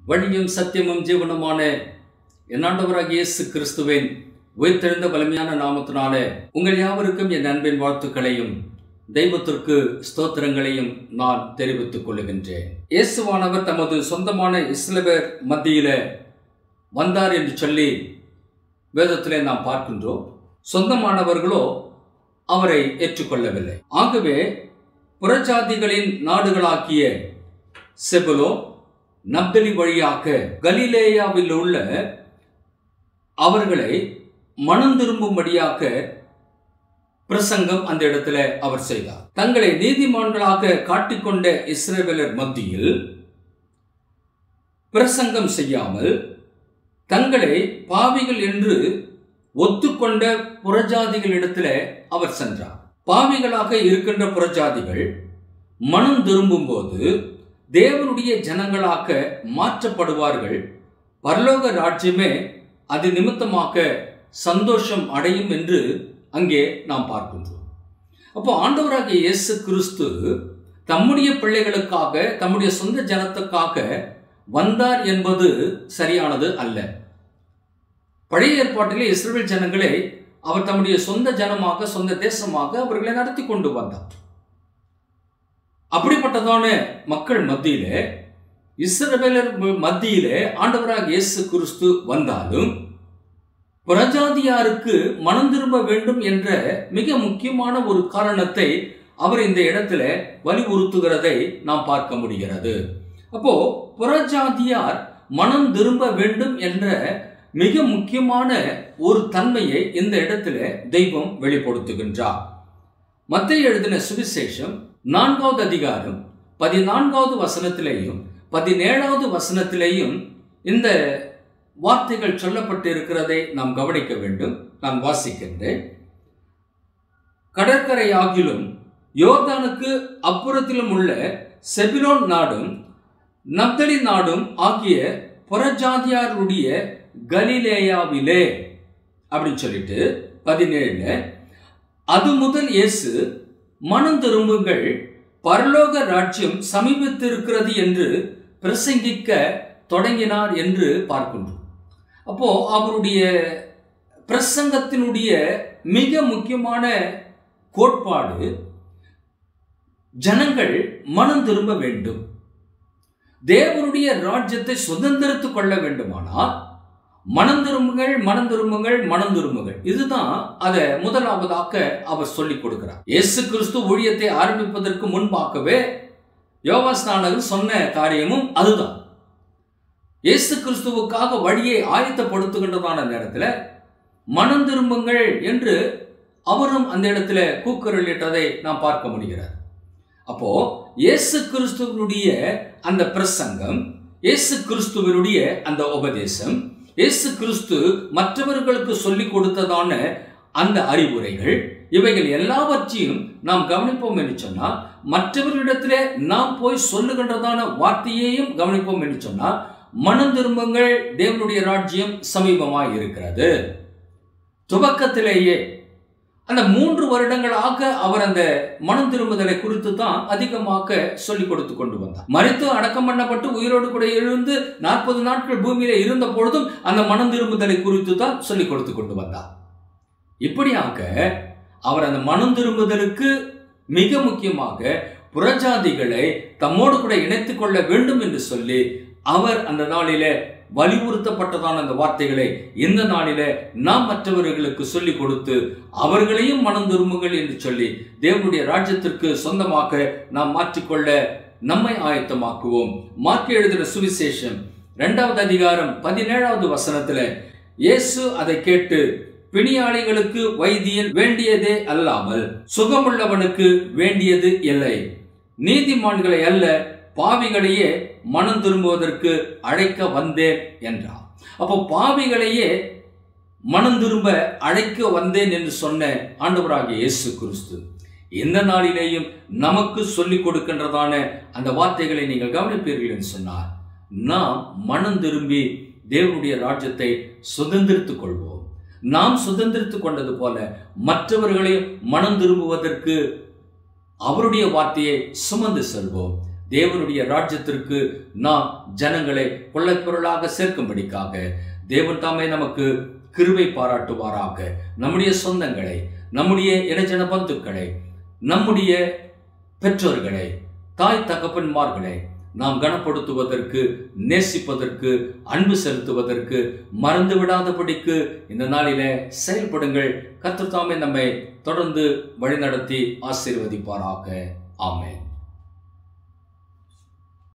வழியும் சத்தியமும் ஜீவனுமான என் ஆண்டவராகிய இயேசு கிறிஸ்துவின் உயிர்த்தெழுந்த வலிமையான நாமத்தினாலே உங்கள் யாவருக்கும் என் அன்பின் வாழ்த்துக்களையும் தெய்வத்திற்கு ஸ்தோத்திரங்களையும் நான் தெரிவித்துக் கொள்ளுகின்றேன் இயேசுவானவர் தமது சொந்தமான இஸ்லவேர் மத்தியில வந்தார் என்று சொல்லி வேதத்திலே நாம் பார்க்கின்றோம் சொந்தமானவர்களோ அவரை ஏற்றுக்கொள்ளவில்லை ஆகவே புறஜாதிகளின் நாடுகளாக்கிய செபுலோ நப்தலி வழியாக கலிலேயாவில் உள்ள அவர்களை மனம் திரும்பும்படியாக பிரசங்கம் அந்த இடத்துல அவர் செய்தார் தங்களை நீதிமான்களாக காட்டிக்கொண்ட இஸ்ரேவேலர் மத்தியில் பிரசங்கம் செய்யாமல் தங்களை பாவிகள் என்று ஒத்துக்கொண்ட புறஜாதிகளிடத்துல அவர் சென்றார் பாவிகளாக இருக்கின்ற புறஜாதிகள் மனம் திரும்பும்போது தேவனுடைய ஜனங்களாக மாற்றப்படுவார்கள் பரலோக ராஜ்யமே அது நிமித்தமாக சந்தோஷம் அடையும் என்று அங்கே நாம் பார்க்கின்றோம் அப்போ ஆண்டவராகிய இயேசு கிறிஸ்து தம்முடைய பிள்ளைகளுக்காக தம்முடைய சொந்த ஜனத்துக்காக வந்தார் என்பது சரியானது அல்ல பழைய ஏற்பாட்டிலே இஸ்ரேல் ஜனங்களை அவர் தம்முடைய சொந்த ஜனமாக சொந்த தேசமாக அவர்களை நடத்தி கொண்டு வந்தார் அப்படிப்பட்டதான மக்கள் மத்தியிலே இஸ்ரவேலர் மத்தியிலே ஆண்டவராக இயேசு கிறிஸ்து வந்தாலும் புறஜாதியாருக்கு மனம் திரும்ப வேண்டும் என்ற மிக முக்கியமான ஒரு காரணத்தை அவர் இந்த இடத்துல வலியுறுத்துகிறதை நாம் பார்க்க முடிகிறது அப்போ புறஜாதியார் மனம் திரும்ப வேண்டும் என்ற மிக முக்கியமான ஒரு தன்மையை இந்த இடத்துல தெய்வம் வெளிப்படுத்துகின்றார் மத்திய எழுதின சுவிசேஷம் நான்காவது அதிகாரம் பதினான்காவது வசனத்திலேயும் பதினேழாவது வசனத்திலேயும் இந்த வார்த்தைகள் சொல்லப்பட்டு இருக்கிறதை நாம் கவனிக்க வேண்டும் நான் வாசிக்கின்றேன் கடற்கரை ஆகிலும் யோர்தானுக்கு அப்புறத்திலும் உள்ள செபிலோன் நாடும் நப்தலி நாடும் ஆகிய புறஜாதியாருடைய கலிலேயாவிலே அப்படின்னு சொல்லிட்டு பதினேழுல அது முதல் இயேசு மனம் திரும்புங்கள் பரலோக ராஜ்யம் சமீபத்திருக்கிறது என்று பிரசங்கிக்க தொடங்கினார் என்று பார்க்கின்றோம் அப்போ அவருடைய பிரசங்கத்தினுடைய மிக முக்கியமான கோட்பாடு ஜனங்கள் மனம் திரும்ப வேண்டும் தேவனுடைய ராஜ்யத்தை சுதந்திரத்து கொள்ள வேண்டுமானால் மனம் திரும்புங்கள் மனம் திரும்புங்கள் மனம் திரும்புங்கள் இதுதான் அதை முதலாவதாக அவர் சொல்லிக் கொடுக்கிறார் இயேசு கிறிஸ்து ஊழியத்தை ஆரம்பிப்பதற்கு முன்பாகவே யோகாஸ்நானகர் சொன்ன காரியமும் அதுதான் இயேசு கிறிஸ்துவுக்காக வழியை ஆயத்தப்படுத்துகின்றதான நேரத்தில் மனம் திரும்புங்கள் என்று அவரும் அந்த இடத்துல கூக்குரலிட்டதை நாம் பார்க்க முடிகிறது அப்போ இயேசு கிறிஸ்துவனுடைய அந்த பிரசங்கம் இயேசு கிறிஸ்துவனுடைய அந்த உபதேசம் இயேசு கிறிஸ்து மற்றவர்களுக்கு சொல்லிக் கொடுத்ததான அந்த அறிவுரைகள் இவைகள் எல்லாவற்றையும் நாம் கவனிப்போம் என்று சொன்னால் மற்றவர்களிடத்திலே நாம் போய் சொல்லுகின்றதான வார்த்தையையும் கவனிப்போம் என்று சொன்னால் மனம் திரும்புங்கள் தேவனுடைய ராஜ்யம் சமீபமாய் இருக்கிறது துவக்கத்திலேயே அந்த மூன்று வருடங்களாக அவர் அந்த மனம் திரும்புதலை குறித்து தான் அதிகமாக சொல்லிக் கொடுத்து கொண்டு வந்தார் மறித்து அடக்கம் பண்ணப்பட்டு உயிரோடு கூட எழுந்து நாற்பது நாட்கள் பூமியில இருந்த பொழுதும் அந்த மனம் திரும்புதலை குறித்து தான் சொல்லிக் கொடுத்து கொண்டு வந்தார் இப்படியாக அவர் அந்த மனம் திரும்புதலுக்கு மிக முக்கியமாக புறஜாதிகளை தம்மோடு கூட இணைத்துக் கொள்ள வேண்டும் என்று சொல்லி அவர் அந்த நாளிலே வலியுறுத்தப்பட்டதான அந்த வார்த்தைகளை இந்த நாளில நாம் மற்றவர்களுக்கு சொல்லிக் கொடுத்து அவர்களையும் மனம் திரும்புங்கள் என்று சொல்லி தேவனுடைய ராஜ்யத்திற்கு சொந்தமாக நாம் மாற்றிக்கொள்ள நம்மை ஆயத்தமாக்குவோம் மாற்றி எழுதின சுவிசேஷம் இரண்டாவது அதிகாரம் பதினேழாவது வசனத்துல இயேசு அதை கேட்டு பிணியாளிகளுக்கு வைத்தியன் வேண்டியதே அல்லாமல் சுகமுள்ளவனுக்கு வேண்டியது இல்லை நீதிமான்களை அல்ல பாவிகளையே மனம் திரும்புவதற்கு அழைக்க வந்தேன் என்றார் அப்போ பாவிகளையே மனம் திரும்ப அழைக்க வந்தேன் என்று சொன்ன ஆண்டவராகிய இயேசு கிறிஸ்து எந்த நாளிலேயும் நமக்கு சொல்லிக் கொடுக்கின்றதான அந்த வார்த்தைகளை நீங்கள் கவனிப்பீர்கள் என்று சொன்னார் நாம் மனம் திரும்பி தேவனுடைய ராஜ்யத்தை சுதந்திரித்துக் கொள்வோம் நாம் சுதந்திரித்துக் கொண்டது போல மற்றவர்களையும் மனம் திரும்புவதற்கு அவருடைய வார்த்தையை சுமந்து செல்வோம் தேவனுடைய ராஜ்யத்திற்கு நாம் ஜனங்களை கொள்ளைப்பொருளாக சேர்க்கும்படிக்காக தேவன் தாமே நமக்கு கிருபை பாராட்டுவாராக நம்முடைய சொந்தங்களை நம்முடைய இனஜன பந்துக்களை நம்முடைய பெற்றோர்களை தாய் தகப்பன்மார்களை நாம் கனப்படுத்துவதற்கு நேசிப்பதற்கு அன்பு செலுத்துவதற்கு மறந்து விடாதபடிக்கு இந்த நாளிலே செயல்படுங்கள் கர்த்தர் தாமே நம்மை தொடர்ந்து வழிநடத்தி ஆசீர்வதிப்பாராக ஆமென்